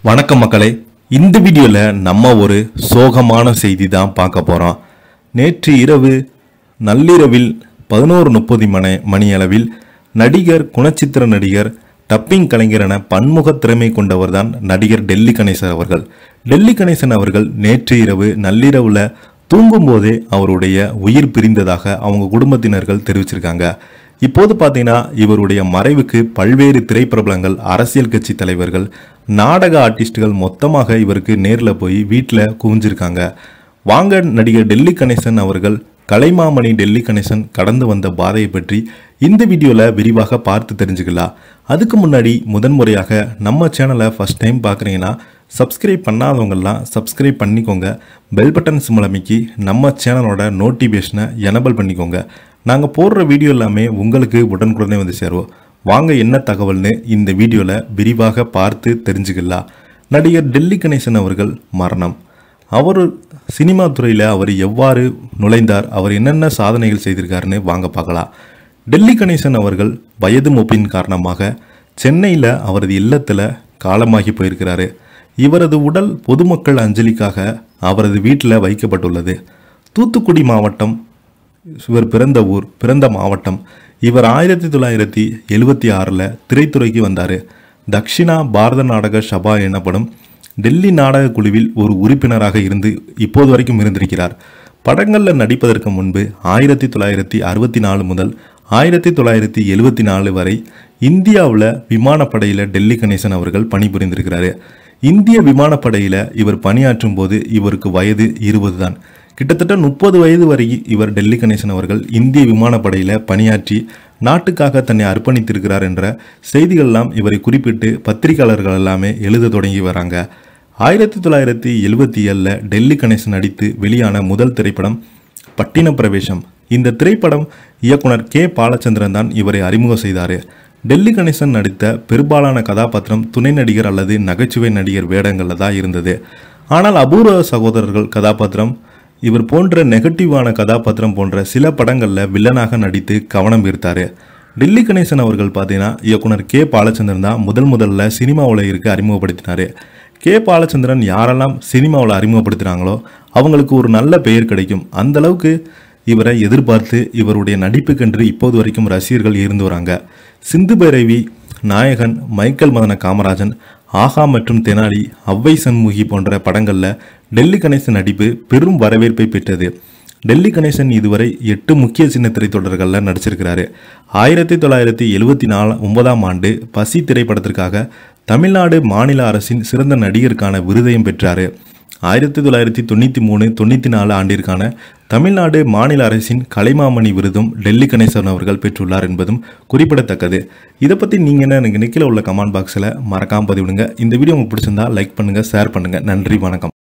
வணக்கம் மக்களே இந்த வீடியோவில் நம்ம ஒரு சோகமான செய்தி தான் பார்க்க போகிறோம் நேற்று இரவு நள்ளிரவில் பதினோரு முப்பது மணி மணியளவில் நடிகர் குணச்சித்திர நடிகர் டப்பிங் கலைஞர் என பன்முக திறமை கொண்டவர் தான் நடிகர் டெல்லி கணேசன் அவர்கள் டெல்லி கணேசன் அவர்கள் நேற்று இரவு நள்ளிரவில் தூங்கும்போதே அவருடைய உயிர் பிரிந்ததாக அவங்க குடும்பத்தினர்கள் தெரிவிச்சிருக்காங்க இப்போது பார்த்தீங்கன்னா இவருடைய மறைவுக்கு பல்வேறு திரைப்பிரபலங்கள் அரசியல் கட்சி தலைவர்கள் நாடக ஆர்டிஸ்டுகள் மொத்தமாக இவருக்கு நேரில் போய் வீட்டில் குவிஞ்சிருக்காங்க வாங்க நடிகர் டெல்லி கணேசன் அவர்கள் கலைமாமணி டெல்லி கணேசன் கடந்து வந்த பாதையை பற்றி இந்த வீடியோவில் விரிவாக பார்த்து தெரிஞ்சுக்கலாம் அதுக்கு முன்னாடி முதன்முறையாக நம்ம சேனலை ஃபஸ்ட் டைம் பார்க்குறீங்கன்னா சப்ஸ்கிரைப் பண்ணாதவங்கெல்லாம் சப்ஸ்கிரைப் பண்ணிக்கோங்க பெல் பட்டன் சிம்பிள் அமைக்கி நம்ம சேனலோட நோட்டிஃபிகேஷனை எனபிள் பண்ணிக்கோங்க நாங்கள் போடுற வீடியோ எல்லாமே உங்களுக்கு உடனுக்குடனே வந்து சேருவோம் வாங்க என்ன தகவல்னு இந்த வீடியோவில் விரிவாக பார்த்து தெரிஞ்சுக்கலாம் நடிகர் டெல்லி கணேசன் அவர்கள் மரணம் அவர் சினிமா துறையில் அவர் எவ்வாறு நுழைந்தார் அவர் என்னென்ன சாதனைகள் செய்திருக்காருன்னு வாங்க பார்க்கலாம் டெல்லி கணேசன் அவர்கள் வயது மூப்பின் காரணமாக சென்னையில் அவரது இல்லத்தில் காலமாகி போயிருக்கிறாரு இவரது உடல் பொதுமக்கள் அஞ்சலிக்காக அவரது வீட்டில் வைக்கப்பட்டுள்ளது தூத்துக்குடி மாவட்டம் இவர் பிறந்த ஊர் பிறந்த மாவட்டம் இவர் ஆயிரத்தி தொள்ளாயிரத்தி எழுவத்தி ஆறில் திரைத்துறைக்கு வந்தார் தக்ஷிணா பாரத நாடக சபா எனப்படும் டெல்லி நாடக குழுவில் ஒரு உறுப்பினராக இருந்து இப்போது வரைக்கும் இருந்திருக்கிறார் படங்களில் நடிப்பதற்கு முன்பு ஆயிரத்தி தொள்ளாயிரத்தி அறுபத்தி நாலு முதல் ஆயிரத்தி தொள்ளாயிரத்தி எழுவத்தி நாலு வரை இந்தியாவில் விமானப்படையில் டெல்லி கணேசன் அவர்கள் பணிபுரிந்திருக்கிறாரு இந்திய விமானப்படையில் இவர் பணியாற்றும் போது இவருக்கு வயது இருபது தான் கிட்டத்தட்ட முப்பது வயது வரை இவர் டெல்லி கணேசன் அவர்கள் இந்திய விமானப்படையில் பணியாற்றி நாட்டுக்காக தன்னை அர்ப்பணித்திருக்கிறார் என்ற செய்திகள்லாம் இவரை குறிப்பிட்டு பத்திரிகையாளர்கள் எல்லாமே எழுத தொடங்கி வராங்க ஆயிரத்தி தொள்ளாயிரத்தி எழுபத்தி ஏழில் டெல்லி கணேசன் நடித்து வெளியான முதல் திரைப்படம் பட்டின பிரவேசம் இந்த திரைப்படம் இயக்குனர் கே பாலச்சந்திரன் தான் இவரை அறிமுகம் செய்தார் டெல்லி கணேசன் நடித்த பெரும்பாலான கதாபாத்திரம் துணை நடிகர் அல்லது நகைச்சுவை நடிகர் வேடங்களில் தான் இருந்தது ஆனால் அபூர்வ சகோதரர்கள் கதாபாத்திரம் இவர் போன்ற நெகட்டிவான கதாபாத்திரம் போன்ற சில படங்களில் வில்லனாக நடித்து கவனம் ஈர்த்தார் டெல்லி கணேசன் அவர்கள் பார்த்தீங்கன்னா இயக்குனர் கே பாலச்சந்திரன் தான் முதல் முதல்ல சினிமா உலகிற்கு அறிமுகப்படுத்தினார் கே பாலச்சந்திரன் யாரெல்லாம் சினிமாவில் அறிமுகப்படுத்துகிறாங்களோ அவங்களுக்கு ஒரு நல்ல பெயர் கிடைக்கும் அந்த அளவுக்கு இவரை எதிர்பார்த்து இவருடைய நடிப்புக்கென்று இப்போது வரைக்கும் ரசிகர்கள் இருந்து வராங்க சிந்து பைரவி நாயகன் மைக்கேல் மதன காமராஜன் ஆகா மற்றும் தெனாலி அவ்வை சண்முகி போன்ற படங்களில் டெல்லி கணேசன் நடிப்பு பெரும் வரவேற்பை பெற்றது டெல்லி கணேசன் இதுவரை எட்டு முக்கிய சின்ன திரைத்தொடர்களில் நடிச்சிருக்கிறாரு ஆயிரத்தி தொள்ளாயிரத்தி எழுவத்தி நாலு ஒன்பதாம் ஆண்டு பசி திரைப்படத்திற்காக தமிழ்நாடு மாநில அரசின் சிறந்த நடிகருக்கான விருதையும் பெற்றார் ஆயிரத்தி தொள்ளாயிரத்தி தொண்ணூற்றி மூணு தொண்ணூற்றி நாலு ஆண்டிற்கான தமிழ்நாடு மாநில அரசின் கலைமாமணி விருதும் டெல்லி கணேசன் அவர்கள் பெற்றுள்ளார் என்பதும் குறிப்பிடத்தக்கது இதை பற்றி நீங்கள் என்ன எனக்கு நிற்கில உள்ள கமெண்ட் பாக்ஸில் மறக்காமல் பதிவிடுங்க இந்த வீடியோ உங்களுக்கு பிடிச்சிருந்தா லைக் பண்ணுங்கள் ஷேர் பண்ணுங்கள் நன்றி வணக்கம்